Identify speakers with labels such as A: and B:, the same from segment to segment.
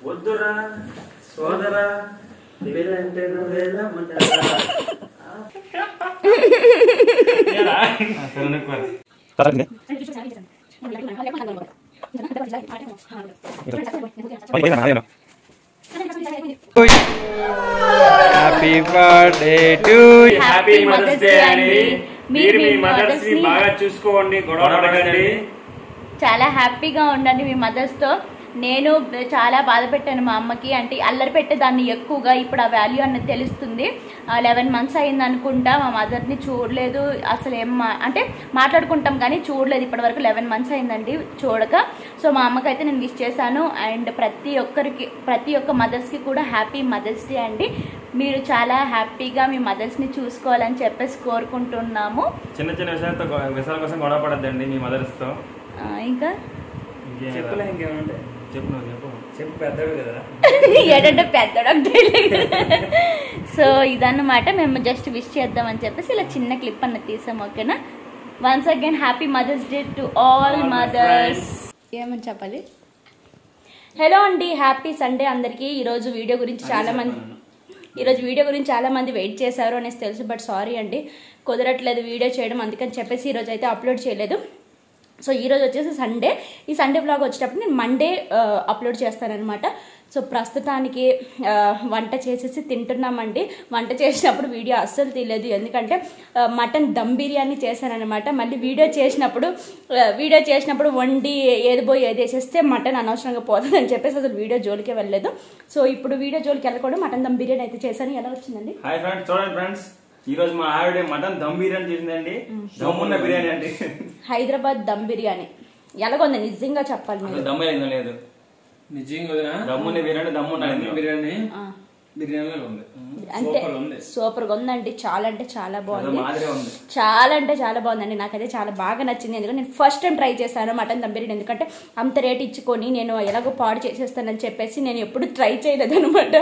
A: వద్దురా సోదరా పెళ్ళంటే నువ్వేలా ఉంటారా? ఏరా? సరే, నువ్వు కోరు.
B: Happy birthday to
A: happy mothers day అండి మీరు మీ మదర్స్ ని బాగా చూసుకోండి గొడవ పడకండి
C: చాలా హ్యాపీగా ఉండండి మీ మదర్స్తో నేను చాలా బాధ పెట్టాను మా అమ్మకి అంటే అల్లరి పెట్టేదాన్ని ఎక్కువగా ఇప్పుడు ఆ వాల్యూ అన్నది తెలుస్తుంది లెవెన్ మంత్స్ అయింది అనుకుంటా మా మదర్ని చూడలేదు అసలు ఏం మా- అంటే మాట్లాడుకుంటాం కానీ చూడలేదు ఇప్పటి వరకు లెవెన్ మంత్స్ అయిందండి చూడక సో మా అమ్మకైతే నేను విష్ చేశాను అండ్ ప్రతి ఒక్కరికి ప్రతి ఒక్క మదర్స్కి కూడా హ్యాపీ మదర్స్ డే అండి మీరు చాలా హ్యాపీగా మీ మదర్స్ని చూసుకోవాలని చెప్పేసి కోరుకుంటున్నాము
A: చిన్న చిన్న విషయాలతో గొ- విషయాల కోసం గొడవ పడద్దండి మీ మదర్స్ తో
C: ఆ, ఇంకా
A: ఇంకేం
D: చెప్పులే
A: లేదా?
D: ఇంకేముంటాయి
A: చెప్పు నువ్వు చెప్పు
D: చెప్పు పెద్దడు కదా
C: ఏంటంటే పెద్దడం తెలియదు సో ఇదన్నమాట మేము జస్ట్ విష్ చేద్దామని చెప్పేసి ఇలా చిన్న క్లిప్ అన్న తీసాం ఓకేనా once again happy mothers day to all
A: All my
C: mothers ఏమని చెప్పాలి హలో అండి హ్యాపీ సండే అందరికీ ఈరోజు వీడియో గురించి చాలా మంది ఈరోజు వీడియో గురించి చాలా మంది వెయిట్ చేశారు అనేసి తెలుసు బట్ సారీ అండి కుదరట్లేదు వీడియో చేయడం అందుకని చెప్పేసి ఈరోజు అయితే అప్లోడ్ చేయలేదు సో ఈరోజు వచ్చేసి సండే ఈ సండే బ్లాగ్ వచ్చేటప్పుడు నేను మండే అప్లోడ్ చేస్తానన్నమాట సో ప్రస్తుతానికి ఆ, వంట చేసేసి తింటున్నామండి వంట చేసినప్పుడు వీడియో అస్సలు తీయలేదు ఎందుకంటే ఆ, మటన్ దమ్ బిర్యానీ చేశానన్నమాట మళ్ళీ వీడియో చేసినప్పుడు ఆ, వీడియో చేసినప్పుడు వండి ఏది పోయి ఏది వేసేస్తే మటన్ అనవసరంగా పోతుంది అని చెప్పేసి అసలు వీడియో జోలికే వెళ్ళలేదు సో ఇప్పుడు వీడియో జోలికి వెళ్ళకూడదు మటన్ దమ్ బిర్యానీ అయితే చేశాను ఎలా వచ్చిందండి
A: హాయ్ ఫ్రెండ్స్ చూడండి ఫ్రెండ్స్ ఈ రోజు మా ఆవిడ మటన్ దమ్ బిర్యానీ చేసిందండి దమ్మున్న బిర్యానీ అండి
C: హైదరాబాద్ దమ్ బిర్యానీ ఎలాగొంది నిజంగా చెప్పాలి
A: అసలు
C: మీరు
A: దమ్ము లేదు లేదు
D: నిజంగా వదినా
A: దమ్మున్న బిర్యానీ దమ్ము ఉండాలి
D: బిర్యానీ
C: ఆ.
D: బిర్యానీలో ఉంది
C: అంటే
D: సూపర్ ఉంది
C: సూపర్ గా ఉందండి చాలా అంటే చాలా
A: అదో
C: బాగుంది
A: మాదిరే ఉంది
C: చాలా అంటే చాలా బాగుందండి నాకైతే చాలా బాగా నచ్చింది ఎందుకంటే నేను ఫస్ట్ టైం ట్రై చేశాను మటన్ దమ్ బిర్యానీ ఎందుకంటే అంత రేట్ ఇచ్చుకొని నేను ఎలాగో పాడు చేసేస్తానని చెప్పేసి నేను ఎప్పుడు ట్రై చేయలేదు అనమాట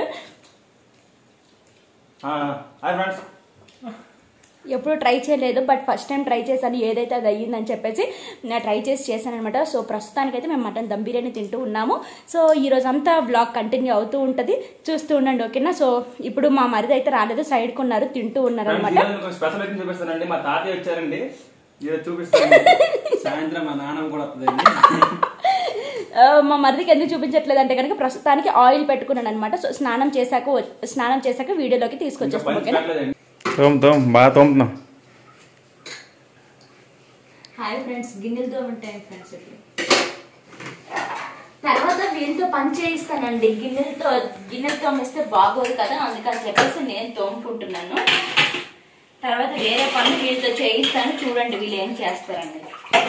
A: హాయ్ ఫ్రెండ్స్
C: ఎప్పుడు ట్రై చేయలేదు బట్ ఫస్ట్ టైం ట్రై చేశాను ఏదైతే అది అయ్యిందని చెప్పేసి నేను ట్రై చేసి చేశాను అనమాట సో ప్రస్తుతానికైతే మేము మటన్ దమ్ బిర్యానీ తింటూ ఉన్నాము సో ఈ రోజు అంతా బ్లాగ్ కంటిన్యూ అవుతూ ఉంటుంది చూస్తూ ఉండండి ఓకేనా సో ఇప్పుడు మా మరిది అయితే రాలేదు సైడ్కి ఉన్నారు తింటూ ఉన్నారు అనమాట
A: స్పెషల్ అయితే చూపిస్తానండి మా తాతయ్య వచ్చారండి ఈరోజు చూపిస్తాను
D: సాయంత్రం మా నాన్న కూడా వస్తుంది
C: ఆ, మా మరిదికి ఎందుకు చూపించట్లేదు అంటే కనుక ప్రస్తుతానికి ఆయిల్ పెట్టుకున్నాను అనమాట సో స్నానం చేశాక వ- స్నానం చేశాక వీడియోలోకి
A: ఇంకా
C: తీసుకొచ్చేస్తాం
A: పంచి
C: ఓకేనా
A: పెట్టలేదండి తోమ్ తోమ్ బాగా తోముతున్నాం
C: హాయ్ ఫ్రెండ్స్ గిన్నెలతో ఉంటాయి ఫ్రెండ్స్ ఇప్పుడు తర్వాత వీళ్ళతో పని చేయిస్తానండి గిన్నెలతో గిన్నెలు తోమిస్తే బాగోదు కదా అందుకని చెప్పేసి నేను తోముకుంటున్నాను తర్వాత వేరే పనులు వీళ్ళతో చేయిస్తాను చూడండి వీళ్ళు ఏం చేస్తారండి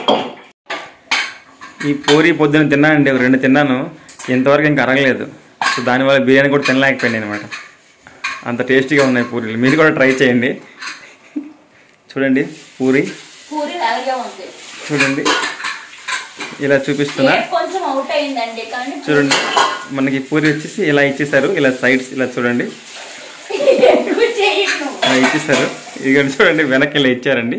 A: ఈ పూరి పొద్దున తిన్నానండి ఒక రెండు తిన్నాను ఇంతవరకు ఇంకా అరగలేదు సో దానివల్ల బిర్యానీ కూడా తినలేకపోయాను అనమాట అంత టేస్టీగా ఉన్నాయి పూరీలు మీరు కూడా ట్రై చేయండి చూడండి పూరి
C: పూరి అలాగే ఉంది
A: చూడండి ఇలా చూపిస్తున్నా
C: కేక్ కొంచెం అవుట్ అయిందండి కానీ
A: చూడండి మనకి పూరి వచ్చేసి ఇలా ఇచ్చేసారు ఇలా సైడ్స్ ఇలా చూడండి
C: ఎక్కువ చేయను
A: ఇలా ఇచ్చేసారు ఇది చూడండి వెనక్కి ఇలా ఇచ్చారండి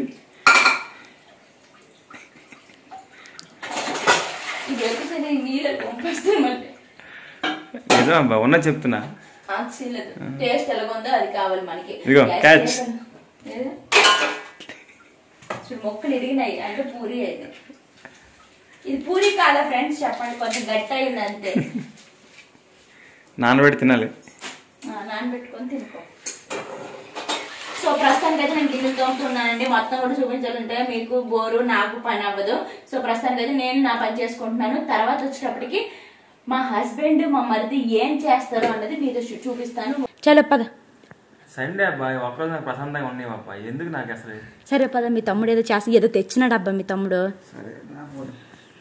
C: ఇది ఎక్కువ నీళ్ళు పంపిస్తే మళ్ళీ
A: ఏదో అబ్బా ఉన్నా చెప్తున్నా
C: ఆక్సిలేదు టేస్ట్ ఎలాగుందో అది కావాలి మనకి
A: ఇదిగో,
C: గ్యాస్
A: catch.
C: లేకుండా- ఏది? చూడు మొక్కలు ఇరిగినాయి అంటే పూరి అయితే ఇది పూరి కాదా ఫ్రెండ్స్ చెప్పండి కొంచెం గట్టి అయింది అంతే
A: నానబెట్టి తినాలి
C: ఆ, నానబెట్టుకొని తినుకో సో ప్రస్తుతానికి అయితే నేను గిన్నెలు తోముతున్నానండి మొత్తం కూడా చూపించాలంటే మీకు బోరు నాకు పని అవ్వదు సో ప్రస్తుతానికి అయితే నేను నా పని చేసుకుంటున్నాను తర్వాత వచ్చేటప్పటికి మా హస్బెండ్ మా మరిది ఏం చేస్తారు అన్నది మీతో చూ- చూపిస్తాను చలో పద
A: సండే అబ్బాయి ఒక్కరోజు నాకు ప్రశాంతంగా ఉన్నాయి అబ్బాయి ఎందుకు నాకు అసలు
C: సరే పద మీ తమ్ముడు ఏదో చేస్తా ఏదో తెచ్చినాడు అబ్బా మీ తమ్ముడు
A: సరే నా ఫోన్.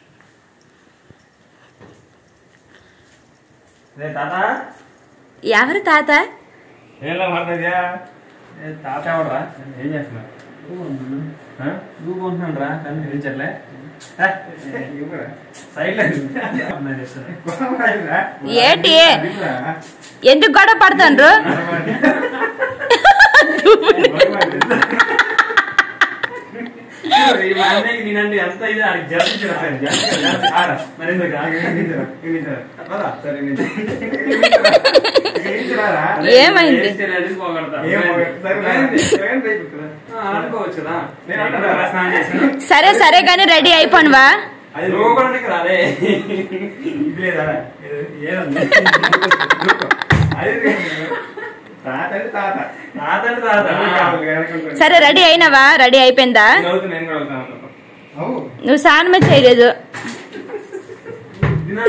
A: రే తాత
C: ఎవరు తాత
A: ఏంలా మాట్లాడియా ఏ తాత ఎవడరా ఏం చేస్తున్నా నువ్వు కొంటున్నాను రా కానీ ఏం చెల్లే సైడ్
C: ఏంటి? ఎందుకు గొడవ పడతాండ్రు
D: నేనంటే ఎంత ఇది ఆడికి జరిపించిన మరి ఎందుకు? ఆ, ఇక్కడ నుంచి రా, ఇక్కడ నుంచి రా. పద. సరే, ఇక్కడ నుంచి. ఇక్కడ నుంచి రారా?
C: ఏమైంది?
D: వేస్తే అది పోగొడతా.
A: ఏం పోగొడతా? సరే, రాయండి. రాయండి, రైపు.
D: ఆ, అనుకోవచ్చు కదా.
A: నేను
D: నేను
A: అంటున్నా.
D: కూడా స్నానం చేశాను.
C: సరే సరే కానీ రెడీ అయిపోనువా
A: అది
D: నువ్వు కూడా నీకు రాలే
A: ఇది లేదా
D: ఏదండి
A: అది తాత అంటే తాత
D: రాదండి రాదా
A: తల్లి కావాలి, వెనకుంటుంది.
C: సరే రెడీ అయినావా రెడీ అయిపోయిందా
A: నేను అవుతున్నా, నేను కూడా అవుతాను. అవు.
C: నువ్వు స్నానమే చేయలేదు
A: తినా?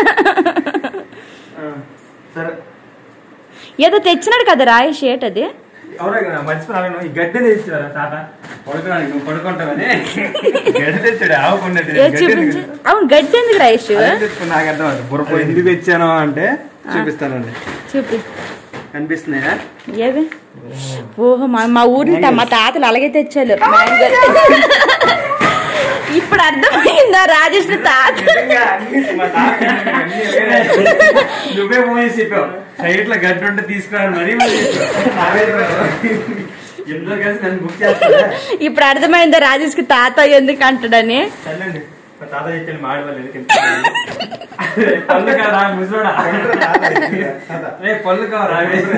A: ఆ, సరే
C: ఏదో తెచ్చినాడు కదా రాయి షేట్ అది
A: అవునా కదా మర్చిపోయాను ఈ గడ్డి తెచ్చారా తాత
D: పడుకోడానికి నువ్వు పడుకుంటావని
A: గడ్డి తెచ్చాడు ఆవకుండా
C: ఏ చూపించు అవును గడ్డి ఎందుకు రాయేష్
A: నాకు అర్థం అవుతుంది బుర్రపో ఎందుకు తెచ్చాను అంటే చూపిస్తానండి
C: చూపి
A: కనిపిస్తున్నాయా
C: ఏవి ఓహో మా మా ఊరిని తా- మా తాతలు అలాగే తెచ్చారు మ్యాంగో ఇప్పుడు అర్థమైందా రాజేష్ తాత
A: నిజంగా అన్ని మా తాత అన్ని ఇలాగే.
D: నువ్వే ఫోన్ చేసి చెప్పావు సైడ్ లో గడ్డి ఉంటే తీసుకురాను మరీ మరీ
A: నావే చెప్పాను.
D: ఎంతో కలిసి నన్ను బుక్ చేస్తా
C: ఇప్పుడు అర్థమైందా రాజేష్ కి తాత ఎందుకు అంటాడని
A: చల్లండి మా తాత చెప్పాను మాడి వాళ్ళు ఎందుకు ఎంత
D: పళ్ళు కాదా ముసోడా
A: తాత ఇది, తాత.
D: రే పళ్ళు కావరా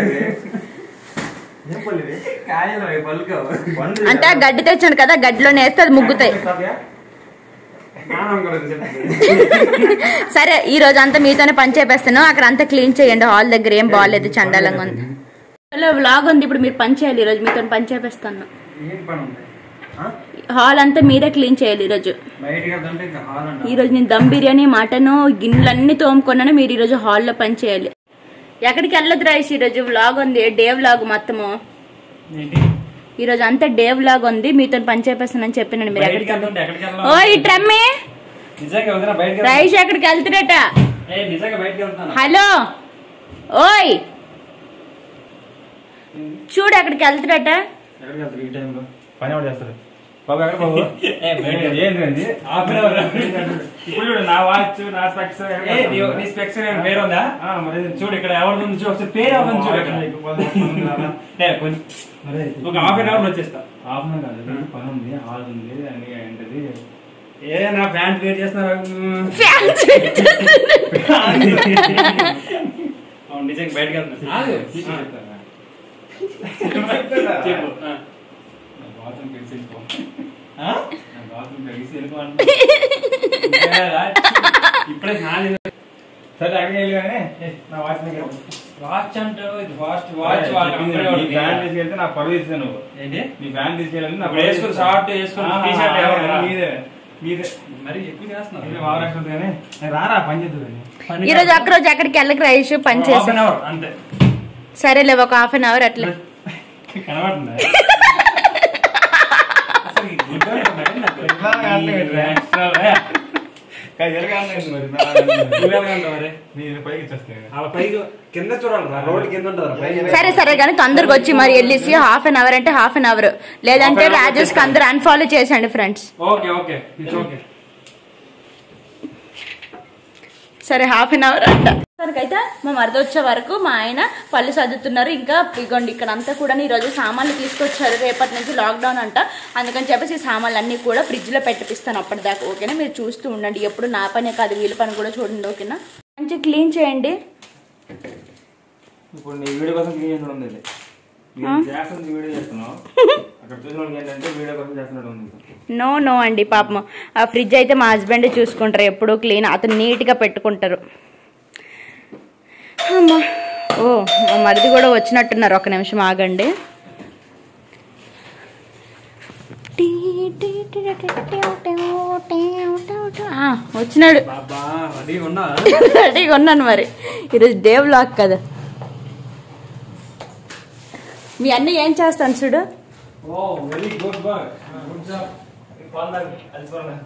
A: ఏం పళ్ళు ఇవి?
D: కాయలు అవి పళ్ళు కావు
A: పండ్లు
C: అంటే ఆ గడ్డి తెచ్చాను కదా గడ్డిలో నేస్తే అది ముగ్గుతాయి
A: తాతయ్య?
D: స్నానం కూడా చెప్తాను
C: సరే ఈ రోజు అంతా మీతోనే పని చేపేస్తాను అక్కడ అంతా క్లీన్ చేయండి హాల్ దగ్గర ఏం బాగాలేదు చండాలంగా ఉంది హలో వ్లాగ్ ఉంది ఇప్పుడు మీరు పని చేయాలి ఈరోజు మీతో పని చేపేస్తాను
D: ఏం పని ఉంది ఆ?
C: హాల్ అంతా మీరే క్లీన్ చేయాలి ఈరోజు
D: బయటికి వెళ్తుంటే ఇంకా హాల్ అంట
C: ఈరోజు నేను దమ్ బిర్యానీ మటన్ గిన్నెలన్నీ తోముకున్నాను మీరు ఈరోజు హాల్లో పని చేయాలి ఎక్కడికి వెళ్ళదు రాయిష్ ఈరోజు వ్లాగ్ ఉంది డే వ్లాగ్ మొత్తము
D: ఏంటి
C: ఈరోజు అంతా డే వ్లాగ్ ఉంది మీతో పని చేపేస్తానని చెప్పినాను మీరు
D: బయటికి
C: ఎక్కడికి
D: వెళ్తుంటే ఎక్కడికి
C: ఓ
D: వెళ్ళాలి
C: ఈ ట్రమ్మి
D: నిజంగా వదినా బయటికి వెళ్తున్నా.
C: రాయిష్ ఎక్కడికి వెళ్తుడట
D: ఏ నిజంగా బయటికి వెళ్తాను
C: హలో ఓయ్ చూడు ఎక్కడికి వెళ్తుడట
A: ఎక్కడికి వెళ్తారు ఈ టైంలో పని ఎవరు చేస్తారు బాబు ఎక్కడ బాబు
D: ఏ, బయటికి వెళ్ళు.
A: ఏంటండి
D: హాఫ్ అన్ అవర్
A: ఇప్పుడు చూడు నా వాచ్ నా స్పెక్స్
D: ఏ, నీ- నీ స్పెక్స్ పేరు ఉందా
A: మరి
D: చూడు ఇక్కడ ఎవరిది ఉంది చూడు ఒకసారి పేరు ఎవరిది చూడు ఇక్కడ ఏ, కొంచెం ఒక హాఫ్ అన్ అవర్ వచ్చేస్తా
A: హాఫ్ అన్ కాదు పని ఉంది హాల్ ఉంది అని ఏంటది
D: ఏ నా ప్యాంట్ వేర్ చేస్తున్నారు
C: ఫ్యాన్స్
D: అవును, నిజంగా బయటకు వెళ్తున్నా
A: ఆగు.
D: చెప్పు ఆ.
A: నా బాత్రూమ్ తెలిసి వెళ్ళిపో
D: ఆ?
A: నా బాత్రూమ్ తెలిసి వెళ్ళిపో
D: ఇంకా రా. ఇప్పుడే స్నానం చేసి-
A: సరే అక్కడికి వెళ్ళి కానీ ఏ, నా వాచ్ దగ్గర
D: వాచ్ అంటావు ఇది ఫాస్ట్ వాచ్ వాళ్ళకి అప్పుడే
A: నీ
D: ఉంటుంది.
A: ఫ్యాన్ తీసుకెళ్తే నా పరువు ఇస్తాను నువ్వు
D: ఏంటి
A: నీ ఫ్యాన్ తీసుకెళ్ళి నా
D: ఇప్పుడు వేసుకుని షార్ట్ వేసుకుని టీ షర్ట్ ఎవరు
A: మీదే మీదే
D: మరి ఎక్కువ చేస్తున్నారు
A: ఇది మహారాష్ట్ర ఉంది కానీ నేను రారా పని చేద్దు
D: పని
C: ఈ రోజు ఒక్క రోజు ఎక్కడికి వెళ్ళక రాయేష్ పని
D: హాఫ్
C: చేసి
D: అన్ అవర్ అంతే
C: సరేలే ఒక హాఫ్ అన్ అవర్ అట్లా
A: కనబడుతుందా
D: అసలు ఈ గుడ్డ ఉన్నాడు నాకు.
A: ఇట్లా కాదు కదా.
D: ఈ extra లే.
A: కాదు, ఎలాగ ఉంది మరి నా
D: నువ్వెలా ఉంటావు మరి?
A: నేను పైకి ఇచ్చేస్తాను
D: వాళ్ళ పైకి కింద చూడాలి రా రోడ్డు కింద ఉంటుంది పైకి
C: సరే సరే కానీ తొందరగా వచ్చి మరి వెళ్ళేసి హాఫ్ అన్ అవర్ అంటే హాఫ్ అన్ అవర్ లేదంటే
D: Half an hour
C: రాజేష్ కి అందరు అన్ఫాలో చేసండి friends
D: okay okay it's okay
C: సరే హాఫ్ అన్ అవర్ అంట అయితే మా మరద వచ్చే వరకు మా ఆయన పళ్ళు సర్దుతున్నారు ఇంకా ఇగోండి ఇక్కడ అంతా కూడా ఈరోజు సామాన్లు తీసుకొచ్చారు రేపటి నుంచి లాక్డౌన్ అంట అందుకని చెప్పేసి ఈ సామాన్లు అన్నీ కూడా ఫ్రిడ్జ్లో పెట్టిపిస్తాను అప్పటిదాకా ఓకేనా మీరు చూస్తూ ఉండండి ఎప్పుడు నా పనే కాదు వీళ్ళ పని కూడా చూడండి ఓకేనా మంచి క్లీన్ చేయండి
A: ఇప్పుడు నీ వీడియో కోసం క్లీన్ చేసిన ఉంది ఇది.
C: ఆ?
A: నేను చేస్తుంది వీడియో చేస్తున్నావు అక్కడ చూసిన వాళ్ళకి ఏంటంటే వీడియో కోసం చేస్తున్నట్టు ఉంది
C: నో నో అండి పాపం ఆ ఫ్రిడ్జ్ అయితే మా హస్బెండ్ చూసుకుంటారు ఎప్పుడూ క్లీన్ అతను నీట్గా పెట్టుకుంటారు అమ్మా ఓ మా మరిది కూడా వచ్చినట్టున్నారు ఒక నిమిషం ఆగండి ఆ, వచ్చినాడు
D: బాబా రెడీ ఉన్నా
C: రెడీగా ఉన్నాను మరి ఈరోజు డే బ్లాక్ కదా మీ అన్నీ ఏం చేస్తాను చూడు
A: ఓ very good boy good job పాలు అలిసిపోరా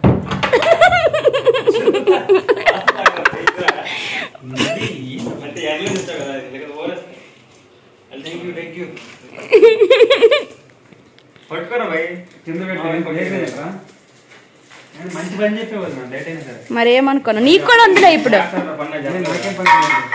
D: అంటే ఎర్లీ చూస్తావు కదా లేకపోతే ఓరస్ థ్యాంక్ యూ థ్యాంక్ యూ
A: పట్టుకోరా భయ్ కింద పెట్టి
D: మంచి పని చెప్పేవాళ్ళు నా డేట్ అయినా సరే
C: మరి ఏమనుకోను నీకు కూడా ఉందిలే ఇప్పుడు
A: నాకేం పని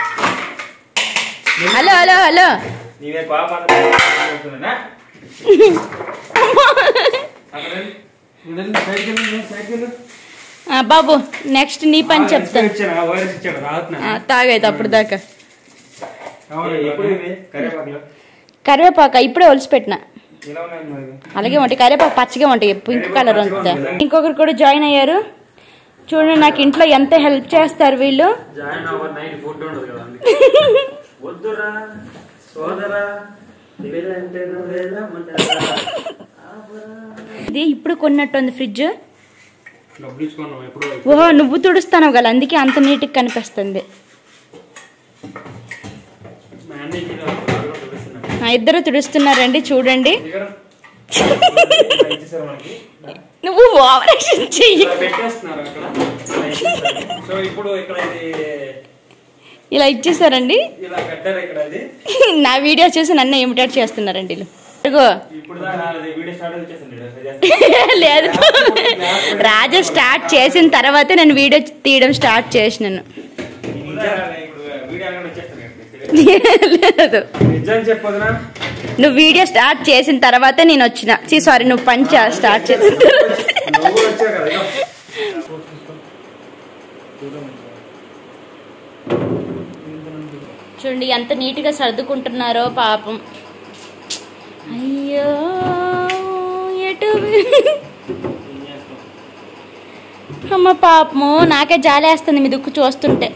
C: హలో హలో హలో
A: నీవే పాప అక్కడ
C: ఆ, బాబు నెక్స్ట్ నీ పని చెప్తాను
D: వైరస్ ఇచ్చాడు రావుతున్నా
C: ఆ, తాగైతే అప్పుడు దాకా
D: ఎప్పుడు ఇవి కరివేపాకులు
C: కరివేపాక ఇప్పుడే ఒలిసి పెట్టిన
D: ఇలా ఉన్నాయి మరి
C: అలాగే ఉంటాయి కరివేపాకు పచ్చగా ఉంటాయి పింక్ కలర్ ఉంటుంది ఇంకొకరు కూడా జాయిన్ అయ్యారు చూడండి నాకు ఇంట్లో ఎంత హెల్ప్ చేస్తారు వీళ్ళు
D: జాయిన్ ఓవర్ నైట్ ఫుడ్ ఉండదు కదా వద్దురా సోదరా పెళ్ళంటే నువ్వేలా
C: ఇది ఇప్పుడు కొన్నట్టుంది ఫ్రిడ్జ్
D: డబ్బులు ఇచ్చుకున్నాం ఎప్పుడు
C: ఓహో నువ్వు తుడుస్తాను కదా అందుకే అంత నీట్గా కనిపిస్తుంది
D: మ్యానేజ్
C: ఆ, ఇద్దరు తుడుస్తున్నారండి చూడండి
D: ఇచ్చేసారు మనకి
C: నువ్వు ఓవర్ యాక్షన్ చెయ్యి
D: ఇలా పెట్టేస్తున్నారు అక్కడ ఇలా ఇచ్చేసారు. సో ఇప్పుడు ఇక్కడ ఇది
C: ఇలా ఇచ్చేసారండి
D: ఇలా కట్టారు ఇక్కడ అది
C: నా వీడియో చూసి నన్ను ఇమిటేట్ చేస్తున్నారండి వీళ్ళు ఇదిగో
D: ఇప్పుడు దాకా అది వీడియో స్టార్ట్ వచ్చేసింది
C: లేదు రాజు స్టార్ట్ చేసిన తర్వాతే నేను వీడియో తీయడం స్టార్ట్ చేసినాను
D: ఇప్పుడు వీడియో అనగానే వచ్చేస్తాను ఇక్కడ.
C: లేదు
D: నిజం చెప్పొద్దునా
C: నువ్వు వీడియో స్టార్ట్ చేసిన తర్వాతే నేను వచ్చిన సి సారీ నువ్వు పంచ స్టార్ట్ చేసిన తర్వాత.
D: నువ్వు కూడా వచ్చావు కదా ఇగో.
C: చూడండి ఎంత నీట్గా సర్దుకుంటున్నారో పాపం అయ్యో ఎటు అమ్మ పాపము నాకే జాలేస్తుంది మీ దుక్కు చూస్తుంటే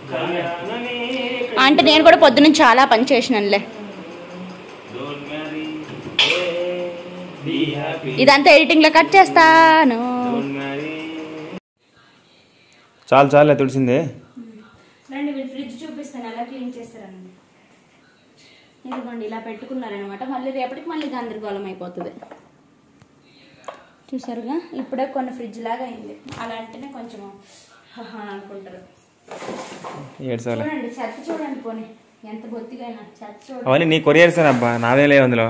C: అంటే నేను కూడా పొద్దున్న చాలా పని చేసినానులే
D: Don't marry, be happy.
C: ఇదంతా ఎడిటింగ్ లో కట్ చేస్తాను
D: Don't marry.
A: చాలు చాలే తుడిసిందే
C: రండి మీరు ఫ్రిడ్జ్ చూపిస్తాను ఎలా క్లీన్ చేస్తారని ఇదిగోండి ఇలా పెట్టుకున్నారనమాట మళ్ళీ రేపటికి మళ్ళీ గందరగోళం అయిపోతుంది చూసారుగా ఇప్పుడే కొన్ని ఫ్రిడ్జ్ లాగా అయింది అలా అంటేనే కొంచెం హహా అని అనుకుంటారు
A: ఏడు సార్లు
C: చూడండి చెత్త చూడండి పోనీ ఎంత బొత్తిగా అయినా చెత్త చూడండి
A: అవన్నీ నీ కొరియర్స్ అబ్బా నాదే లేవు అందులో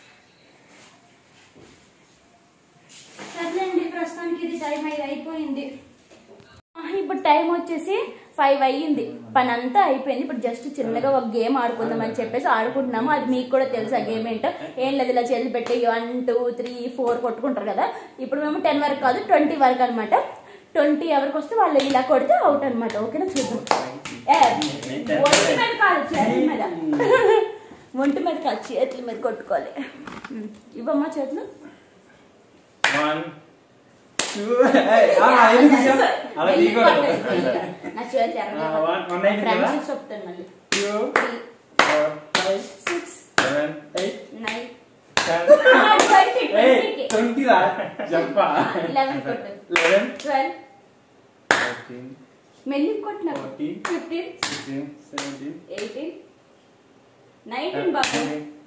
C: సర్లేండి ప్రస్తుతానికి ఇది టైం అయి అయిపోయింది ఆ, ఇప్పుడు టైం వచ్చేసి ఫైవ్ అయ్యింది పని అంతా అయిపోయింది ఇప్పుడు జస్ట్ చిన్నగా ఒక గేమ్ ఆడుకుందాం అని చెప్పేసి ఆడుకుంటున్నాము అది మీకు కూడా తెలుసు ఆ గేమ్ ఏంటో ఏం లేదు ఇలా చేతులు పెట్టి వన్ టూ త్రీ ఫోర్ కొట్టుకుంటారు కదా ఇప్పుడు మేము టెన్ వరకు కాదు ట్వంటీ వరకు అనమాట ట్వంటీ ఎవరికి వస్తే వాళ్ళు ఇలా కొడితే అవుట్ అనమాట ఓకేనా చూద్దాం ఏ, ఒంటి మీద కాదు చేతుల మీద ఒంటి మీద కాదు చేతుల మీద కొట్టుకోవాలి ఉమ్, ఇవ్వమ్మా చేతులు
D: One, two, hey, ఆ, ఎందుకు తీసావ్? అలా
C: వెళ్ళి
D: తీయకూడదు.
C: కొట్టండి. నా చేతి
D: ఆ, one- one అయిపోయింది కదా?
C: ఫ్రెండ్స్ చెప్తాను మళ్ళీ
D: Two, four, five,
C: six
D: seven, eight,
C: nine
D: ten.
C: Twenty
D: Hey,
C: ట్వంటీకి
D: twenty రా. చెప్పా.
C: లెవెన్ కొట్టు
D: Eleven,
C: ట్వెల్వ్
D: thirteen,
C: మెల్లి కొట్టు నాకు
D: Fourteen.
C: Fifteen
D: sixteen, seventeen,
C: eighteen nineteen బాబు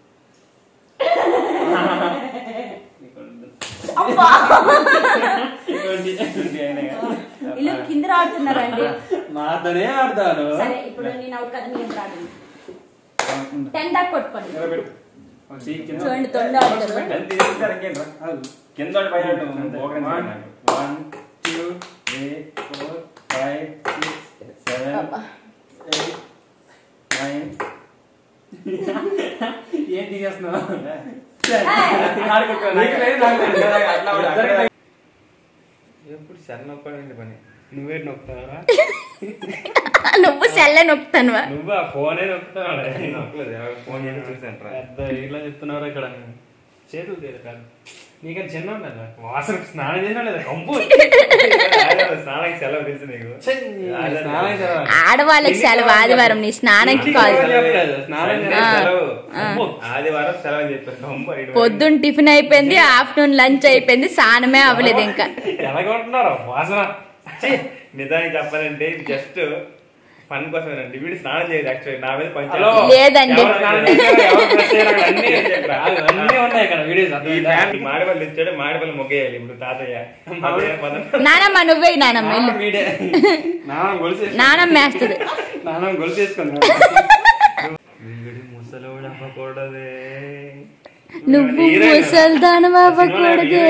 C: అబ్బా
D: twenty, twenty అయినాయి కదా?
C: వీళ్ళు కింద ఆడుతున్నారండి
D: నాతోనే ఆడతాను
C: సరే ఇప్పుడు నేను అవుట్ కదా నేను రాడు టెన్ దాకా కొట్టుకోండి
D: నిలబెట్టు. ఒక చెయ్యి కింద.
C: చూడండి తొండ ఆడతారు
D: ఎంత తీసుకుంటారు ఇంకేం రా? ఆగు. కింద వాడి పైన ఆడు. One, one, two, three, four, five, six, seven,
C: అబ్బా.
D: eight, nine. ఏం తీసేస్తున్నావు
A: ఎప్పుడు సన్న నొప్పండి పని
B: నువ్వే నొక్కుతావా
C: నువ్వు సెల్ల నొక్కుతానువా
B: నువ్వు ఆ ఫోనే నొక్కుతావా
A: నొక్కలేదు ఫోన్ చేసి చూసాను
B: పెద్ద ఇట్లా చెప్తున్నారా ఇక్కడ చేతులు తీరు కాదు నీకని చిన్న ఉన్నదా వాసన స్నానం చేసినా లేదా కంపు
A: స్నానానికి సెలవు తెలుసు నీకు
B: స్నానం చేయాలి.
C: ఆడవాళ్ళకి సెలవు ఆదివారం నీ స్నానంకి కాదు
B: చెప్పలేదు స్నానం
A: సండే
B: చేయాలి.
A: సెలవు
B: అమ్మో.
A: ఆదివారం సెలవు అని చెప్పారు కంపు ఇటు
C: పొద్దున్న టిఫిన్ అయిపోయింది ఆఫ్టర్నూన్ లంచ్ అయిపోయింది స్నానమే అవ్వలేదు ఇంకా
B: ఎలాగొంటున్నారు వాసన
A: ఛీ, నిజానికి చెప్పాలంటే జస్ట్ ఫన్ కోసమేనండి వీడు స్నానం చేయదు యాక్చువల్లీ నా మీద పని
B: హలో
C: లేదండి.
B: ఎవరు స్నానం చేశారో, ఎవరు బ్రష్ చేశారో అన్నీ కాదు, అన్నీ ఉన్నాయి ఇక్కడ వీడియోస్
A: ఈ
B: అర్థమైందా?
A: ఫ్యాన్ మాడిపల్లి ఇచ్చాడు మాడిపల్లి మొగ్గేయాలి ఇప్పుడు తాతయ్య అదే పదం.
C: నానమ్మ నువ్వే నానమ్మ
B: నాన్న
C: వెళ్ళు.
B: వీడే నాన్న గొలుసు
C: నానమ్మ వేస్తుంది
B: నాన్న గొలుసు వేసుకుందా
A: వీడి ముసలోడు అవ్వకూడదే
C: నువ్వు ముసల్దానం అవ్వకూడదే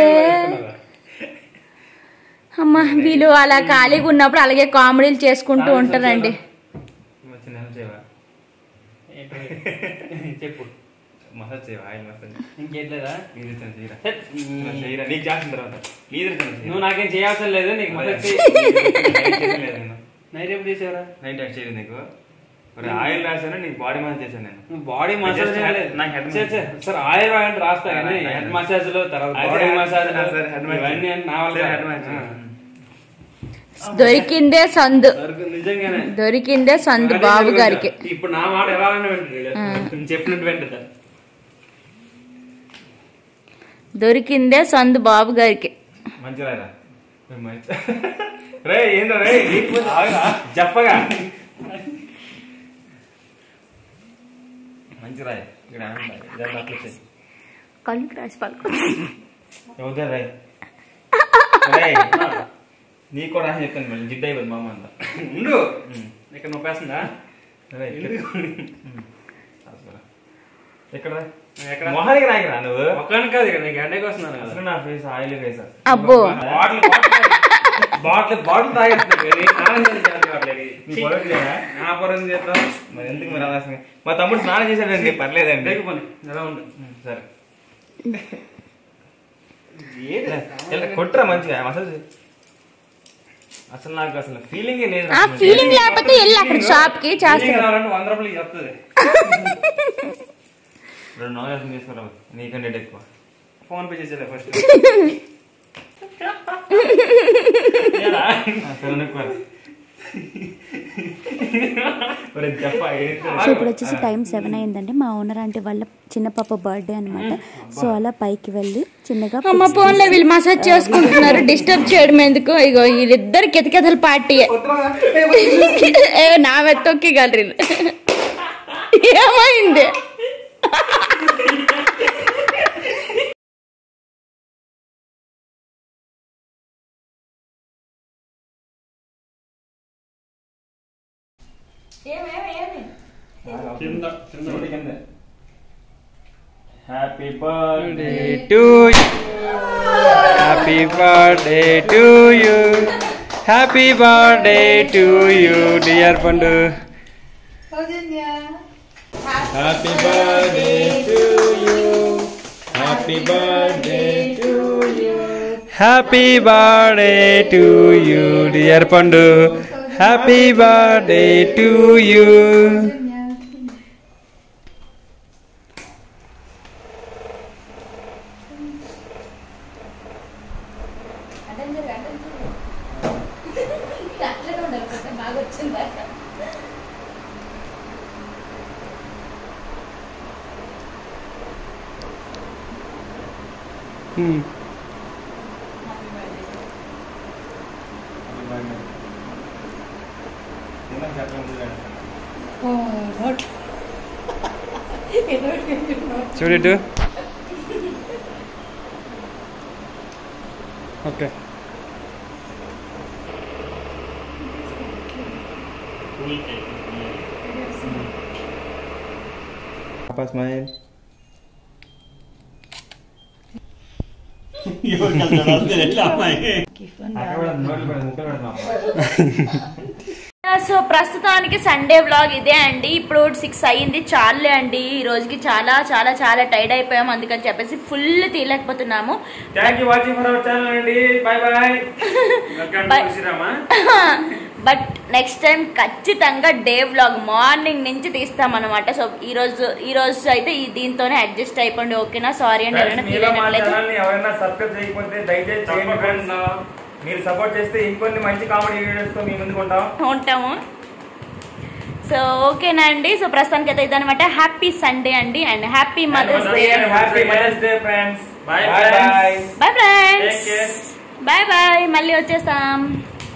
C: అమ్మ వీళ్ళు అలా ఖాళీగా ఉన్నప్పుడు అలాగే కామెడీలు చేసుకుంటూ ఉంటారండి
A: చిన్న help చేయవా?
B: చెప్పు
A: మసాజ్ చేయ ఆయిల్ మసాజ్
B: ఇంకేట్లేదా
A: మీరు ఇతను చేయరా
B: హే,
A: ఇలా చేయరా నీకు చేసిన తర్వాత మీరు ఇతను
B: నువ్వు నాకేం చేయాల్సిన లేదు నీకు మసాజ్ చేయి. నైట్ ఎప్పుడు చేసావురా
A: నైట్ టైం చేయలేదు నీకు మరి ఆయిల్ రాశాను నీకు బాడీ మసాజ్ చేశాను నేను
B: నువ్వు బాడీ మసాజ్
A: Just
B: చేయలేదు
A: head- నాకు head
B: చే, చే. సార్ ఆయిల్ అంటే రాస్తా కానీ
A: నాకు
B: హెడ్
A: head
B: మసాజ్ లో తర్వాత
A: అయితే
B: బాడీ
A: head-
B: మసాజ్
A: ఆ, సరే, head massage.
B: ఇవన్నీ నా వల్ల
A: సరే,
B: కాదు.
A: head massage.
B: ఆ.
C: దొరికిందే సందు
B: దొరికి- నిజంగానే
C: దొరికిందే సందు
B: అదే
C: బాబు
B: జరుగుతుంది.
C: గారికి
B: ఇప్పుడు నా మాట ఎలా వింటాడు నేను చెప్పినట్టు వింటుందా
C: దొరికిందే సందు బాబు గారికి
A: మంచి రాయరా మంచి రే ఏంద్రా రే నీకు ఆగరా చెప్పగా మంచి రాయ్ ఇక్కడ ఆనంద. ఇదంతా అట్లా చేయి.
C: కళ్ళు రాసి పలుకు
A: ఎవరిదా రాయ్ రేయ్, నీకు కూడా రాసి చెప్తాను మళ్ళీ జిడ్డు అయిపోతుంది మామ అంతా
B: ఉండు ఇక్కడ నొప్పేస్తుందా
A: రేయ్, ఇక్కడ. ఉమ్. రాసుకోరా. ఎక్కడ రాయ్?
B: ఎక్కడ
A: మొహానికి రాయరా నువ్వు
B: ఒక్కని కాదు ఇక్కడ నీకు హెడేక్ వస్తున్నాను కదా
A: అసలు నా ఫేస్ ఆయిల్ ఫేస్
C: అబ్బో
B: బాటిల్ బాటిల్ బాటిల్ తాగేస్తున్నాడు కానీ స్నానం చేయాలి కావట్లేదు.
A: నీ
B: ఛీ.
A: పొలం లేదా?
B: నా పొరం చేద్దాం
A: మరి ఎందుకు మరి అలా మా తమ్ముడు స్నానం చేశాడండి పర్లేదండి
B: బ్రేక్ పని ఎలా ఉండు
A: ఉమ్, సరే ఇలా కొట్టరా మంచిగా మసాజ్ చేయి. అసలు నాకు అసలు ఫీలింగే లేదు
C: ఆ ఫీలింగ్ లేకపోతే వెళ్ళి అక్కడ షాప్ కి
B: ఫీలింగ్
C: చేస్తాను
B: రావాలంటే వంద రూపాయలు చెప్తుంది
A: రెండు నాలుగు తీసుకురా నీకంటే ఎక్కువ
B: ఫోన్ పే చేసేలే ఫస్ట్
A: ఆ, సరే ఎక్కువ ఒరే, చెప్ప, ఏంటి?
E: సో ఇప్పుడు వచ్చేసి టైం సెవెన్ అయిందండి మా ఓనర్ ఆంటీ వాళ్ళ చిన్న పాప బర్త్డే అనమాట సో అలా పైకి వెళ్ళి చిన్నగా
C: అమ్మ ఫోన్ లో వీళ్ళు మసాజ్ చేసుకుంటున్నారు డిస్టర్బ్ చేయడం ఎందుకు ఇగో వీళ్ళిద్దరు కితకితల పార్టీ నా వెత్తొక్కి గలరి ఏమైంది
A: చూడు కింద. Happy birthday
B: to happy birthday to you happy birthday to you dear Pandu happy birthday to you happy birthday to you happy birthday to you dear Pandu happy birthday to you చూడు okay
A: పాపా smile
C: so ప్రస్తుతానికి Sunday vlog ఇదే అండి ఇప్పుడు six అయ్యింది చాలే అండి ఈ రోజుకి చాలా చాలా చాలా టైర్డ్ అయిపోయాం అందుకని చెప్పేసి ఫుల్ తీయలేకపోతున్నాము
A: thank you watching for our channel అండి బాయ్ బాయ్
C: Bye.
B: చూసిరామా
C: బట్ నెక్స్ట్ టైం ఖచ్చితంగా డే వ్లాగ్ మార్నింగ్ నుంచి తీస్తాం అనమాట సో ఈ రోజు ఈ రోజు అయితే ఈ దీంతోనే అడ్జస్ట్ అయిపోండి ఓకేనా సారీ అండి ఎవరైనా ఫీల్
A: మీలో మా
C: అయినట్లయితే
A: ఛానల్ ని ఎవరైనా సబ్స్క్రైబ్ చేయకపోతే దయచేసి చేయండి ఫ్రెండ్స్ మీరు సపోర్ట్ చేస్తే ఇంకొన్ని మంచి కామెడీ వీడియోస్ తో మీ ముందుకు ఉంటాం
C: ఉంటాము సో ఓకేనా అండి సో ప్రస్తుతానికి అయితే ఇదనమాట హ్యాపీ సండే అండి and happy mothers day
A: happy mothers day friends
B: Bye,
A: bye
B: friends.
C: Bye
B: Take care.
C: Friends bye bye మళ్ళీ వచ్చేస్తాం